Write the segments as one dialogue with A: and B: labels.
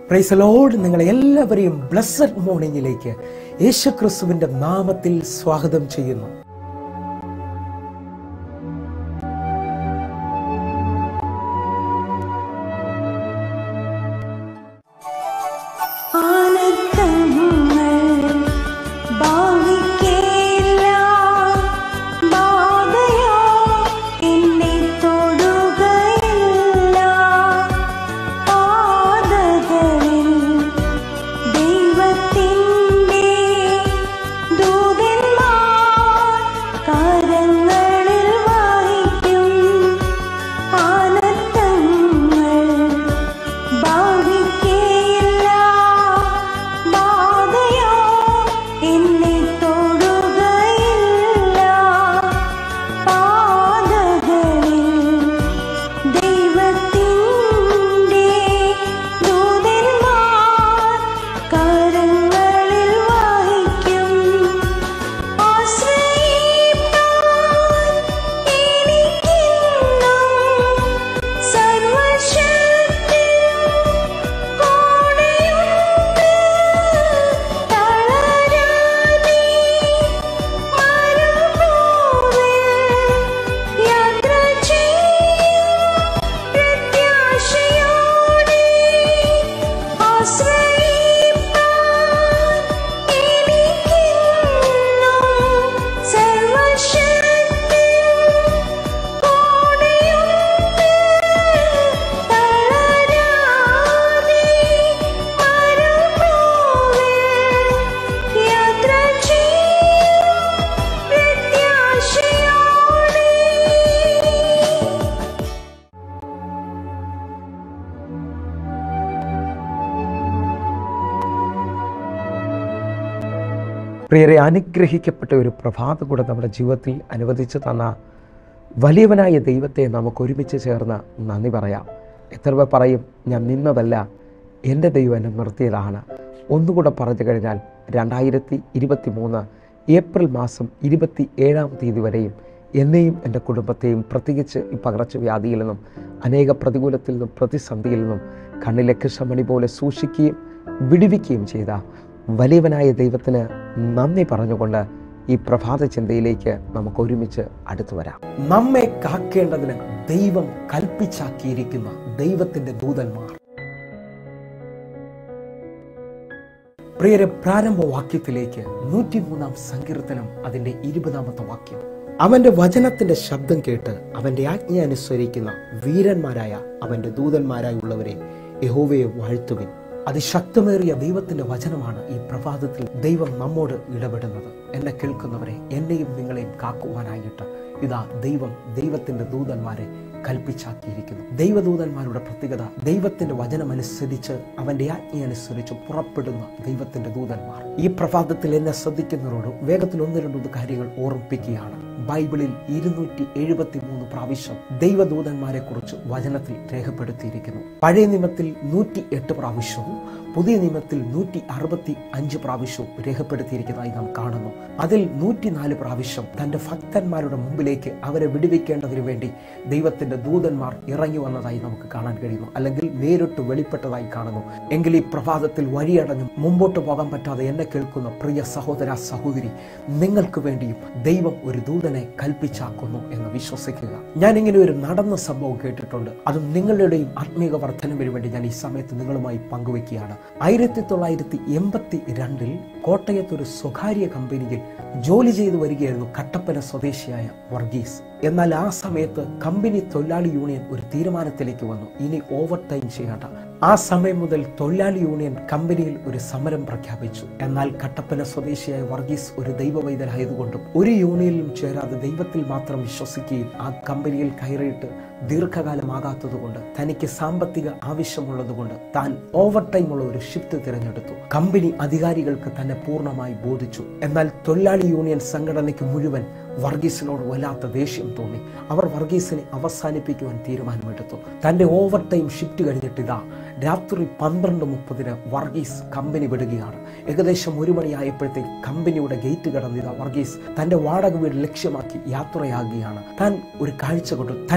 A: price load നിങ്ങളെ എല്ലാവരെയും blessed മോർണിംഗിലേക്ക് യേശു ക്രിസ്തുവിന്റെ നാമത്തിൽ സ്വാഗതം ചെയ്യുന്നു
B: ആനന്ദങ്ങൾ ഭാവിക്കേല ബാധയോ എന്നെ തൊടുകയില്ല പാതകളിൽ ദൈവത്തിൻ്റെ ദൂതന്മാർ കരങ്ങളിൽ വഹിക്കും ആനന്ദങ്ങൾ ഭാവിക്കേല ബാധയോ എന്നെ തൊടുകയില്ല പാതകളിൽ ദൈവത്തിൻ്റെ ദൂതന്മാർ കരങ്ങളിൽ വഹിക്കും ആശ്രയിപ്പാൻ എനിക്കിന്നും സർവശക്തി കൂടെയുണ്ട് തളരാതെ മരുഭൂമിൽ യാത്ര ചെയ്യും പ്രത്യാശയോടെ ആശ്രയിപ്പാൻ എനിക്കിന്നും സർവശക്തി കൂടെയുണ്ട് തളരാതെ മരുഭൂമിൽ യാത്ര ചെയ്യും പ്രത്യാശയോടെ
A: പ്രിയരെ അനുഗ്രഹിക്കപ്പെട്ട ഒരു പ്രഭാത കൂടെ നമ്മുടെ ജീവിതത്തിൽ അനുവദിച്ചു തന്ന വലിയവനായ ദൈവത്തെ നമുക്ക് ഒരുമിച്ച് ചേർന്ന് നന്ദി പറയാം എത്ര പേർ പറയും ഞാൻ നിന്നതല്ല എൻ്റെ ദൈവം എന്നെ നിർത്തിയതാണ് ഒന്നുകൂടെ പറഞ്ഞു കഴിഞ്ഞാൽ രണ്ടായിരത്തി ഇരുപത്തി മൂന്ന് ഏപ്രിൽ മാസം ഇരുപത്തി ഏഴാം തീയതി വരെയും എന്നെയും എൻ്റെ കുടുംബത്തെയും പ്രത്യേകിച്ച് ഈ പകർച്ചവ്യാധിയിൽ നിന്നും അനേക പ്രതികൂലത്തിൽ നിന്നും പ്രതിസന്ധിയിൽ നിന്നും കണ്ണിലെ കൃഷ്ണമണി പോലെ സൂക്ഷിക്കുകയും വിടുവിക്കുകയും ചെയ്ത വലിയവനായ ദൈവത്തിന് നന്ദി പറഞ്ഞുകൊണ്ട് ഈ പ്രഭാത ചിന്തയിലേക്ക് നമുക്ക് ഒരുമിച്ച് അടുത്തു വരാം നമ്മെ കാക്കേണ്ടതിന് ദൈവം കൽപ്പിച്ചാക്കിയിരിക്കുന്ന ദൈവത്തിന്റെ ദൂതന്മാർ പ്രിയരെ പ്രാരംഭ വാക്യത്തിലേക്ക് നൂറ്റിമൂന്നാം സങ്കീർത്തനം അതിന്റെ ഇരുപതാമത്തെ വാക്യം അവന്റെ വചനത്തിന്റെ ശബ്ദം കേട്ട് അവന്റെ ആജ്ഞ അനുസരിക്കുന്ന വീരന്മാരായ അവന്റെ ദൂതന്മാരായുള്ളവരെ യഹോവയെ വാഴ്ത്തുവിൻ അതിശക്തമേറിയ ദൈവത്തിന്റെ വചനമാണ് ഈ പ്രഭാതത്തിൽ ദൈവം നമ്മോട് ഇടപെടുന്നത് എന്നെ കേൾക്കുന്നവരെ എന്നെയും നിങ്ങളെയും കാക്കുവാനായിട്ട് ഇതാ ദൈവം ദൈവത്തിന്റെ ദൂതന്മാരെ കൽപ്പിച്ചാക്കിയിരിക്കുന്നു ദൈവദൂതന്മാരുടെ പ്രത്യേകത ദൈവത്തിന്റെ വചനമനുസരിച്ച് അവന്റെ ആജ്ഞ അനുസരിച്ച് പുറപ്പെടുന്ന ദൈവത്തിന്റെ ദൂതന്മാർ ഈ പ്രഭാതത്തിൽ എന്നെ ശ്രദ്ധിക്കുന്നവരോട് വേഗത്തിൽ ഒന്ന് രണ്ടു കാര്യങ്ങൾ ഓർമ്മിപ്പിക്കുകയാണ് ബൈബിളിൽ ഇരുന്നൂറ്റി എഴുപത്തി മൂന്ന് പ്രാവശ്യം ദൈവദൂതന്മാരെ കുറിച്ച് വചനത്തിൽ രേഖപ്പെടുത്തിയിരിക്കുന്നു പഴയ നിയമത്തിൽ നൂറ്റി എട്ട് പ്രാവശ്യവും പുതിയ നിയമത്തിൽ നൂറ്റി അറുപത്തി അഞ്ച് പ്രാവശ്യവും രേഖപ്പെടുത്തിയിരിക്കുന്നതായി നാം കാണുന്നു അതിൽ നൂറ്റിനാല് പ്രാവശ്യം തന്റെ ഭക്തന്മാരുടെ മുമ്പിലേക്ക് അവരെ വിടുവിക്കേണ്ടതിനു വേണ്ടി ദൈവത്തിന്റെ ദൂതന്മാർ ഇറങ്ങി വന്നതായി നമുക്ക് കാണാൻ കഴിയുന്നു അല്ലെങ്കിൽ നേരിട്ട് വെളിപ്പെട്ടതായി കാണുന്നു എങ്കിൽ ഈ പ്രഭാതത്തിൽ വഴിയടഞ്ഞ് മുമ്പോട്ട് പോകാൻ പറ്റാതെ എന്നെ കേൾക്കുന്ന പ്രിയ സഹോദര സഹോദരി നിങ്ങൾക്ക് വേണ്ടിയും ദൈവം ഒരു ദൂതനെ കൽപ്പിച്ചാക്കുന്നു എന്ന് വിശ്വസിക്കുക ഞാൻ ഇങ്ങനെ ഒരു നടന്ന സംഭവം കേട്ടിട്ടുണ്ട് അതും നിങ്ങളുടെയും ആത്മീക വർധനവിന് വേണ്ടി ഞാൻ ഈ സമയത്ത് നിങ്ങളുമായി പങ്കുവെക്കുകയാണ് ആയിരത്തി തൊള്ളായിരത്തി എൺപത്തി രണ്ടിൽ കോട്ടയത്ത് ഒരു സ്വകാര്യ കമ്പനിയിൽ ജോലി ചെയ്തു വരികയായിരുന്നു കട്ടപ്പന സ്വദേശിയായ വർഗീസ് എന്നാൽ ആ സമയത്ത് കമ്പനി തൊഴിലാളി യൂണിയൻ ഒരു തീരുമാനത്തിലേക്ക് വന്നു ഇനി ഓവർ ടൈം ചെയ്യേണ്ട ആ സമയം മുതൽ തൊഴിലാളി യൂണിയൻ കമ്പനിയിൽ ഒരു സമരം പ്രഖ്യാപിച്ചു എന്നാൽ കട്ടപ്പന സ്വദേശിയായ വർഗീസ് ഒരു ദൈവവൈദ്യരായതുകൊണ്ടും ഒരു യൂണിയനിലും ചേരാതെ ദൈവത്തിൽ മാത്രം വിശ്വസിക്കുകയും ആ കമ്പനിയിൽ കയറിയിട്ട് ദീർഘകാലമാകാത്തതുകൊണ്ട് തനിക്ക് സാമ്പത്തിക ആവശ്യമുള്ളതുകൊണ്ട് താൻ ഓവർ ടൈം ഉള്ള ഒരു ഷിഫ്റ്റ് തിരഞ്ഞെടുത്തു കമ്പനി അധികാരികൾക്ക് തന്നെ പൂർണ്ണമായി ബോധിച്ചു എന്നാൽ തൊഴിലാളി യൂണിയൻ സംഘടനയ്ക്ക് മുഴുവൻ വർഗീസിനോട് വല്ലാത്ത ദേഷ്യം തോന്നി അവർ വർഗീസിനെ അവസാനിപ്പിക്കുവാൻ തീരുമാനമെടുത്തു തന്റെ ഓവർ ടൈം ഷിഫ്റ്റ് കഴിഞ്ഞിട്ട് ഇതാ രാത്രി പന്ത്രണ്ട് മുപ്പതിന് വർഗീസ് കമ്പനി വിടുകയാണ് ഏകദേശം ഒരു മണിയായപ്പോഴത്തേക്ക് കമ്പനിയുടെ ഗേറ്റ് കടന്ന് ഇതാ വർഗീസ് തന്റെ വാടക വീട് ലക്ഷ്യമാക്കി യാത്രയാകുകയാണ് താൻ ഒരു കാഴ്ച കണ്ടു തന്റെ തൊട്ടു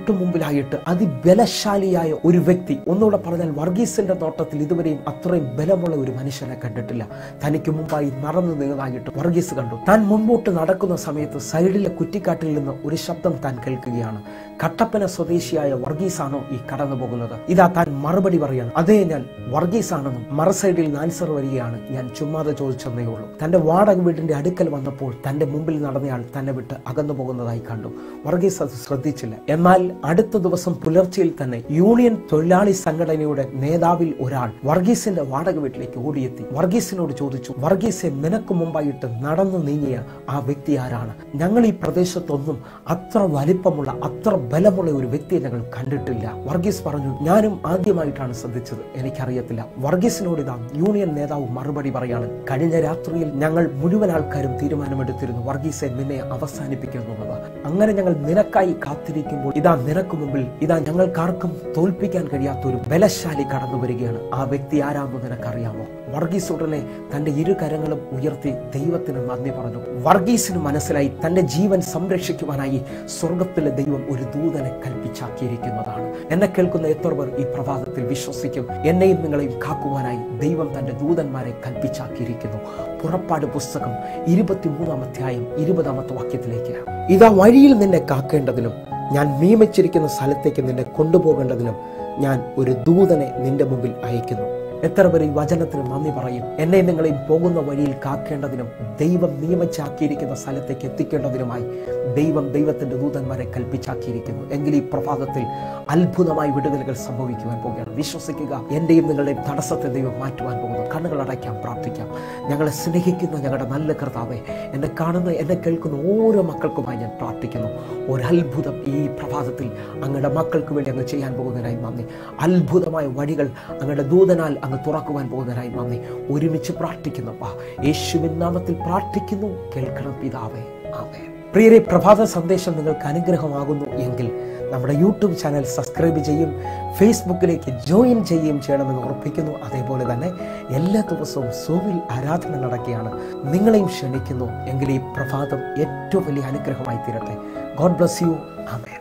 A: തൊട്ടു മുമ്പിലായിട്ട് അതിബലശാലിയായ ഒരു വ്യക്തി ഒന്നുകൂടെ പറഞ്ഞാൽ വർഗീസിന്റെ നോട്ടത്തിൽ ഇതുവരെയും അത്രയും ബലമുള്ള ഒരു മനുഷ്യനെ കണ്ടിട്ടില്ല തനിക്ക് മുമ്പായി നടന്നു നീങ്ങായിട്ട് വർഗീസ് കണ്ടു താൻ മുൻപോട്ട് നടക്കുന്ന സമയത്ത് സൈഡിലെ കുറ്റിക്കാട്ടിൽ നിന്ന് ഒരു ശബ്ദം താൻ കേൾക്കുകയാണ് കട്ടപ്പന സ്വദേശിയായ വർഗീസാണോ ഈ കടന്നു പോകുന്നത് ഇതാ താൻ മറുപടി പറയാണ് അതേ ഞാൻ വർഗീസ് ആണെന്നും മറ സൈഡിൽ നാൻസർ വരികയാണ് ഞാൻ ചുമ്മാതെ ചോദിച്ചെന്നേ ഉള്ളൂ തന്റെ വാടക വീടിന്റെ അടുക്കൽ വന്നപ്പോൾ തന്റെ മുമ്പിൽ നടന്നയാൾ തന്നെ വിട്ട് അകന്നു പോകുന്നതായി കണ്ടു വർഗീസ് അത് ശ്രദ്ധിച്ചില്ല എന്നാൽ അടുത്ത ദിവസം പുലർച്ചെയിൽ തന്നെ യൂണിയൻ തൊഴിലാളി സംഘടനയുടെ നേതാവിൽ ഒരാൾ വർഗീസിന്റെ വാടക വീട്ടിലേക്ക് ഓടിയെത്തി വർഗീസിനോട് ചോദിച്ചു വർഗീസെ നിനക്ക് മുമ്പായിട്ട് നടന്നു നീങ്ങിയ ആ വ്യക്തി ആരാണ് ഞങ്ങൾ ഈ പ്രദേശത്തൊന്നും അത്ര വലിപ്പമുള്ള അത്ര ബലമുള്ള ഒരു വ്യക്തിയെ ഞങ്ങൾ കണ്ടിട്ടില്ല വർഗീസ് പറഞ്ഞു ഞാനും ആദ്യമായിട്ടാണ് ശ്രദ്ധിച്ചത് എനിക്കറിയത്തില്ല വർഗീസിനോട് ഇതാ യൂണിയൻ നേതാവ് മറുപടി പറയാണ് കഴിഞ്ഞ രാത്രിയിൽ ഞങ്ങൾ മുഴുവൻ ആൾക്കാരും തീരുമാനമെടുത്തിരുന്നു വർഗീസെ നിന്നെ അവസാനിപ്പിക്കുന്നുള്ളത് അങ്ങനെ ഞങ്ങൾ നിനക്കായി കാത്തിരിക്കുമ്പോൾ ഇതാ നിനക്ക് മുമ്പിൽ ഇതാ ഞങ്ങൾക്കാർക്കും തോൽപ്പിക്കാൻ കഴിയാത്ത ഒരു ബലശാലി കടന്നു വരികയാണ് ആ വ്യക്തി ആരാണെന്ന് നിനക്കറിയാമോ വർഗീസ് ഉടനെ തന്റെ ഇരു കരങ്ങളും ഉയർത്തി ദൈവത്തിന് നന്ദി പറഞ്ഞു വർഗീസിന് മനസ്സിലായി തന്റെ ജീവൻ സംരക്ഷിക്കുവാനായി സ്വർഗത്തിലെ ദൈവം ഒരു ദൂതനെ കൽപ്പിച്ചാക്കിയിരിക്കുന്നതാണ് എന്നെ കേൾക്കുന്ന എത്ര പേർ ഈ പ്രഭാതത്തിൽ വിശ്വസിക്കും എന്നെയും നിങ്ങളെയും കാക്കുവാനായി ദൈവം തന്റെ ദൂതന്മാരെ കൽപ്പിച്ചാക്കിയിരിക്കുന്നു പുറപ്പാട് പുസ്തകം ഇരുപത്തിമൂന്നാം അധ്യായം ഇരുപതാമത്തെ വാക്യത്തിലേക്ക് ഇതാ വഴിയിൽ നിന്നെ കാക്കേണ്ടതിനും ഞാൻ നിയമിച്ചിരിക്കുന്ന സ്ഥലത്തേക്ക് നിന്നെ കൊണ്ടുപോകേണ്ടതിനും ഞാൻ ഒരു ദൂതനെ നിന്റെ മുമ്പിൽ അയക്കുന്നു എത്ര പേർ ഈ വചനത്തിന് നന്ദി പറയും എന്നെ നിങ്ങളെയും പോകുന്ന വഴിയിൽ കാക്കേണ്ടതിനും ദൈവം നിയമിച്ചാക്കിയിരിക്കുന്ന സ്ഥലത്തേക്ക് എത്തിക്കേണ്ടതിനുമായി ദൈവം ദൈവത്തിന്റെ ദൂതന്മാരെ കൽപ്പിച്ചാക്കിയിരിക്കുന്നു എങ്കിൽ ഈ പ്രഭാതത്തിൽ അത്ഭുതമായി വിടുതലുകൾ സംഭവിക്കുവാൻ പോകുകയാണ് വിശ്വസിക്കുക എന്റെയും നിങ്ങളുടെയും തടസ്സത്തെ ദൈവം മാറ്റുവാൻ പോകുന്നു കണ്ണുകൾ അടയ്ക്കാം പ്രാർത്ഥിക്കാം ഞങ്ങളെ സ്നേഹിക്കുന്ന ഞങ്ങളുടെ നല്ല കർത്താവെ എന്നെ കാണുന്ന എന്നെ കേൾക്കുന്ന ഓരോ മക്കൾക്കുമായി ഞാൻ പ്രാർത്ഥിക്കുന്നു ഒരത്ഭുതം ഈ പ്രഭാതത്തിൽ അങ്ങയുടെ മക്കൾക്ക് വേണ്ടി അങ്ങ് ചെയ്യാൻ പോകുന്നതിനായി നന്ദി അത്ഭുതമായ വഴികൾ അങ്ങയുടെ ദൂതനാൽ അങ്ങ് തുറക്കുവാൻ പോകുന്നതിനായി നന്ദി ഒരുമിച്ച് പ്രാർത്ഥിക്കുന്നു വാ യേശുവിൻ നാമത്തിൽ പ്രാർത്ഥിക്കുന്നു കേൾക്കണം പിതാവേ ആമേ പ്രിയരെ പ്രഭാത സന്ദേശം നിങ്ങൾക്ക് അനുഗ്രഹമാകുന്നു എങ്കിൽ നമ്മുടെ യൂട്യൂബ് ചാനൽ സബ്സ്ക്രൈബ് ചെയ്യും ഫേസ്ബുക്കിലേക്ക് ജോയിൻ ചെയ്യുകയും ചെയ്യണമെന്ന് ഉറപ്പിക്കുന്നു അതേപോലെ തന്നെ എല്ലാ ദിവസവും സൂമിൽ ആരാധന നടക്കുകയാണ് നിങ്ങളെയും ക്ഷണിക്കുന്നു എങ്കിൽ ഈ പ്രഭാതം ഏറ്റവും വലിയ അനുഗ്രഹമായി തീരട്ടെ ഗോഡ് ബ്ലസ് യു ആമേ